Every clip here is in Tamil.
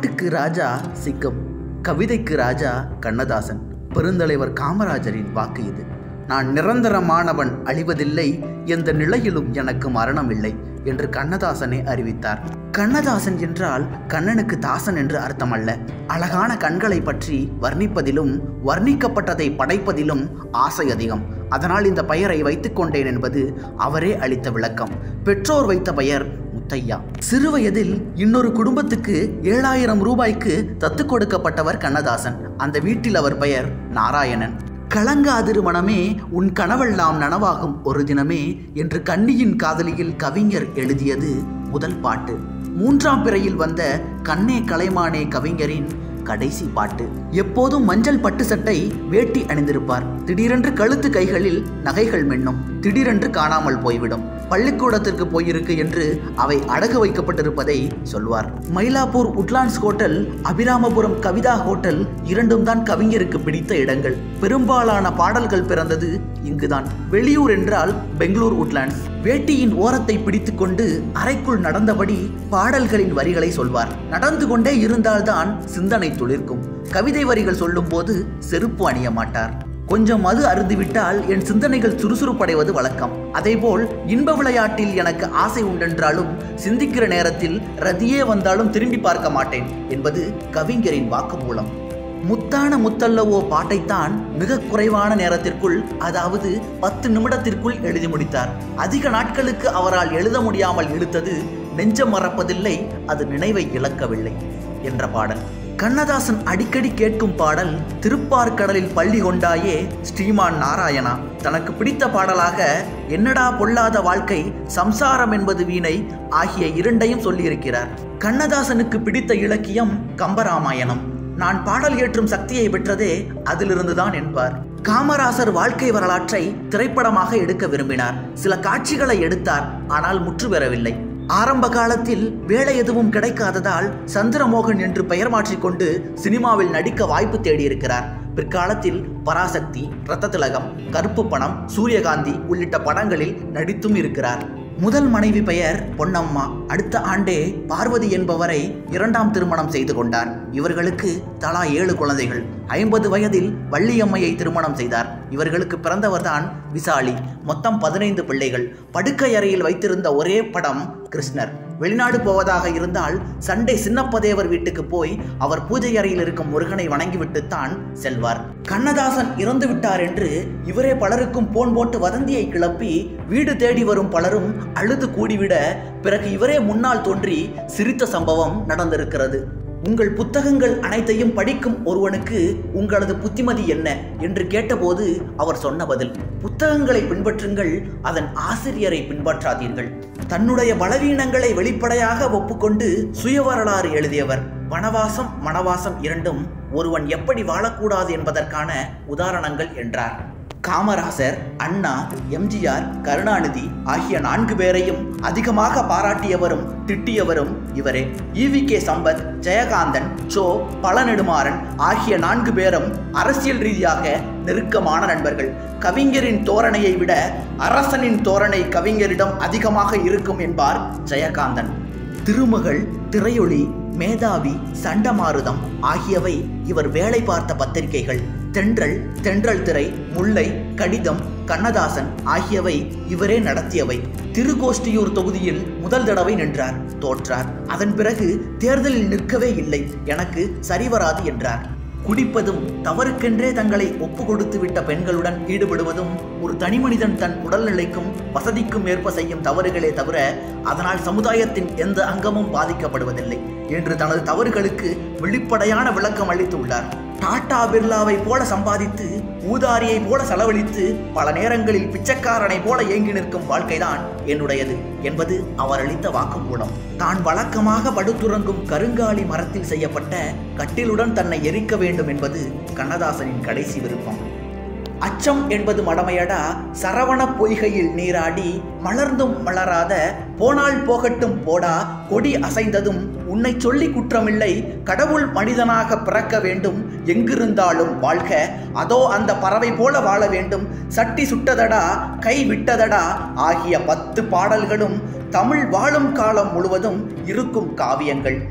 பாட்டுக்கு ராஜா சிக்கம் கவிதைக்கு ராஜா கண்ணதாசன் பெருந்தலைவர் காமராஜரின் வாக்கு இது நான் நிரந்தரமானவன் அழிவதில்லை எந்த நிலையிலும் எனக்கு மரணம் இல்லை என்று கண்ணதாசனே அறிவித்தார் கண்ணதாசன் என்றால் கண்ணனுக்கு தாசன் என்று அர்த்தமல்ல அழகான கண்களை பற்றி வர்ணிப்பதிலும் வர்ணிக்கப்பட்டதை படைப்பதிலும் ஆசை அதிகம் அதனால் இந்த பெயரை வைத்துக் கொண்டேன் என்பது அவரே அளித்த விளக்கம் பெற்றோர் வைத்த பெயர் முத்தையா சிறுவயதில் இன்னொரு குடும்பத்துக்கு ஏழாயிரம் ரூபாய்க்கு தத்து கொடுக்கப்பட்டவர் கண்ணதாசன் அந்த வீட்டில் அவர் பெயர் நாராயணன் கலங்காதிரு மனமே உன் கனவெல்லாம் நனவாகும் ஒரு தினமே என்று கன்னியின் காதலியில் கவிஞர் எழுதியது முதல் பாட்டு மூன்றாம் பிறையில் வந்த கண்ணே கலைமானே கவிஞரின் கடைசி பாட்டு எப்போதும் மஞ்சள் பட்டு சட்டை வேட்டி அணிந்திருப்பார் திடீரென்று கழுத்து கைகளில் நகைகள் மின்னும் திடீரென்று காணாமல் போய்விடும் பள்ளிக்கூடத்திற்கு போயிருக்கு என்று அவை அடகு வைக்கப்பட்டிருப்பதை சொல்வார் Mylapore Woodlands hotel Abhiramapuram Kavitha hotel இரண்டும் தான் கவிஞருக்கு பிடித்த இடங்கள் பெரும்பாலான பாடல்கள் பிறந்தது இங்குதான் வெளியூர் என்றால் பெங்களூர் உட்லாண்ட்ஸ் வேட்டியின் ஓரத்தை பிடித்துக்கொண்டு அறைக்குள் நடந்தபடி பாடல்களின் வரிகளை சொல்வார் நடந்து கொண்டே இருந்தால்தான் சிந்தனை துளிர்க்கும் கவிதை வரிகள் சொல்லும்போது செருப்பு அணிய மாட்டார் கொஞ்சம் மது அருந்துவிட்டால் என் சிந்தனைகள் சுறுசுறுப்படைவது வழக்கம் அதேபோல் இன்ப விளையாட்டில் எனக்கு ஆசை உண்டென்றாலும் சிந்திக்கிற நேரத்தில் ரதியே வந்தாலும் திரும்பி பார்க்க மாட்டேன் என்பது கவிஞரின் வாக்குமூலம் முத்தான முத்தல்லவோ பாட்டைத்தான் மிக குறைவான நேரத்திற்குள் அதாவது பத்து நிமிடத்திற்குள் எழுதி முடித்தார் அதிக நாட்களுக்கு அவரால் எழுத முடியாமல் இழுத்தது நெஞ்சம் மறப்பதில்லை அது நினைவை இழக்கவில்லை என்ற பாடல் கண்ணதாசன் அடிக்கடி கேட்கும் பாடல் திருப்பார்கடலில் பள்ளி கொண்டாயே ஸ்ரீமான் நாராயணா தனக்கு பிடித்த பாடலாக என்னடா பொல்லாத வாழ்க்கை சம்சாரம் என்பது வீணை ஆகிய இரண்டையும் சொல்லியிருக்கிறார் கண்ணதாசனுக்கு பிடித்த இலக்கியம் கம்பராமாயணம் நான் பாடல் ஏற்றும் சக்தியை பெற்றதே அதிலிருந்துதான் என்பார் காமராசர் வாழ்க்கை வரலாற்றை திரைப்படமாக எடுக்க விரும்பினார் சில காட்சிகளை எடுத்தார் ஆனால் முற்று பெறவில்லை ஆரம்ப காலத்தில் வேலை எதுவும் கிடைக்காததால் சந்திரமோகன் என்று பெயர் மாற்றிக்கொண்டு சினிமாவில் நடிக்க வாய்ப்பு தேடியிருக்கிறார் பிற்காலத்தில் பராசக்தி ரத்த திலகம் கருப்பு பணம் சூரியகாந்தி உள்ளிட்ட படங்களில் நடித்தும் இருக்கிறார் முதல் மனைவி பெயர் பொன்னம்மா அடுத்த ஆண்டே பார்வதி என்பவரை இரண்டாம் திருமணம் செய்து கொண்டார் இவர்களுக்கு தலா ஏழு குழந்தைகள் ஐம்பது வயதில் வள்ளியம்மையை திருமணம் செய்தார் இவர்களுக்கு பிறந்தவர்தான் விசாலி மொத்தம் பதினைந்து பிள்ளைகள் படுக்கை அறையில் வைத்திருந்த ஒரே படம் கிருஷ்ணர் வெளிநாடு போவதாக இருந்தால் சண்டே சின்னப்பதேவர் வீட்டுக்கு போய் அவர் பூஜை அறையில் இருக்கும் முருகனை வணங்கிவிட்டுத்தான் செல்வார் கண்ணதாசன் இறந்து விட்டார் என்று இவரே பலருக்கும் போன் போட்டு வதந்தியை கிளப்பி வீடு தேடி வரும் பலரும் அழுது கூடிவிட பிறகு இவரே முன்னால் தோன்றி சிரித்த சம்பவம் நடந்திருக்கிறது உங்கள் புத்தகங்கள் அனைத்தையும் படிக்கும் ஒருவனுக்கு உங்களது புத்திமதி என்ன என்று கேட்டபோது அவர் சொன்ன பதில் புத்தகங்களை பின்பற்றுங்கள் அதன் ஆசிரியரை பின்பற்றாதீர்கள் தன்னுடைய பலவீனங்களை வெளிப்படையாக ஒப்புக்கொண்டு சுயவரலாறு எழுதியவர் வனவாசம் மனவாசம் இரண்டும் ஒருவன் எப்படி வாழக்கூடாது என்பதற்கான உதாரணங்கள் என்றார் காமராசர் அண்ணா எம்ஜிஆர் கருணாநிதி ஆகிய நான்கு பேரையும் அதிகமாக பாராட்டியவரும் திட்டியவரும் இவரே ஈவி கே சம்பத் ஜெயகாந்தன் சோ பழநெடுமாறன் ஆகிய நான்கு பேரும் அரசியல் ரீதியாக நெருக்கமான நண்பர்கள் கவிஞரின் தோரணையை விட அரசனின் தோரணை கவிஞரிடம் அதிகமாக இருக்கும் என்பார் ஜெயகாந்தன் திருமகள் திரையொளி மேதாவி சண்டமாருதம் ஆகியவை இவர் வேலை பார்த்த பத்திரிகைகள் தென்றல் தென்றல் திரை முல்லை கடிதம் கண்ணதாசன் ஆகியவை இவரே நடத்தியவை திருக்கோஷ்டியூர் தொகுதியில் முதல் தடவை நின்றார் தோற்றார் அதன் பிறகு தேர்தலில் நிற்கவே இல்லை எனக்கு சரிவராது என்றார் குடிப்பதும் தவறுக்கென்றே தங்களை ஒப்பு கொடுத்து விட்ட பெண்களுடன் ஈடுபடுவதும் ஒரு தனிமனிதன் தன் உடல்நிலைக்கும் வசதிக்கும் ஏற்ப செய்யும் தவறுகளே தவிர அதனால் சமுதாயத்தின் எந்த அங்கமும் பாதிக்கப்படுவதில்லை என்று தனது தவறுகளுக்கு வெளிப்படையான விளக்கம் அளித்துள்ளார் டாடா பிர்லாவை போல சம்பாதித்து ஊதாரியை போல செலவழித்து பல நேரங்களில் பிச்சைக்காரனை போல ஏங்கி நிற்கும் வாழ்க்கைதான் என்னுடையது என்பது அவர் அளித்த வாக்குமூலம் தான் வழக்கமாக படுத்துறங்கும் கருங்காலி மரத்தில் செய்யப்பட்ட கட்டிலுடன் தன்னை எரிக்க வேண்டும் என்பது கண்ணதாசனின் கடைசி விருப்பம் அச்சம் என்பது மடமையடா சரவண பொய்கையில் நீராடி மலர்ந்தும் மலராத போனால் போகட்டும் போடா கொடி அசைந்ததும் உன்னை சொல்லி குற்றமில்லை கடவுள் மனிதனாக பிறக்க வேண்டும் எங்கிருந்தாலும் வாழ்க அதோ அந்த பறவை போல வாழ வேண்டும் சட்டி சுட்டதடா கை விட்டதடா ஆகிய பத்து பாடல்களும் தமிழ் வாழும் காலம் முழுவதும் இருக்கும் காவியங்கள்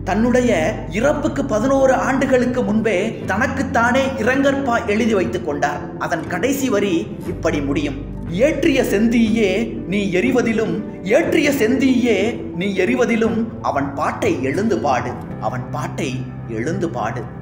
தன்னுடைய இறப்புக்கு பதினோரு ஆண்டுகளுக்கு முன்பே தனக்குத்தானே இரங்கற்பா எழுதி வைத்துக் கொண்டார் அதன் கடைசி வரி இப்படி முடியும் ஏற்றிய செந்தீயே நீ எரிவதிலும் ஏற்றிய செந்தீயே நீ எரிவதிலும் அவன் பாட்டை எழுந்து பாடு அவன் பாட்டை எழுந்து பாடு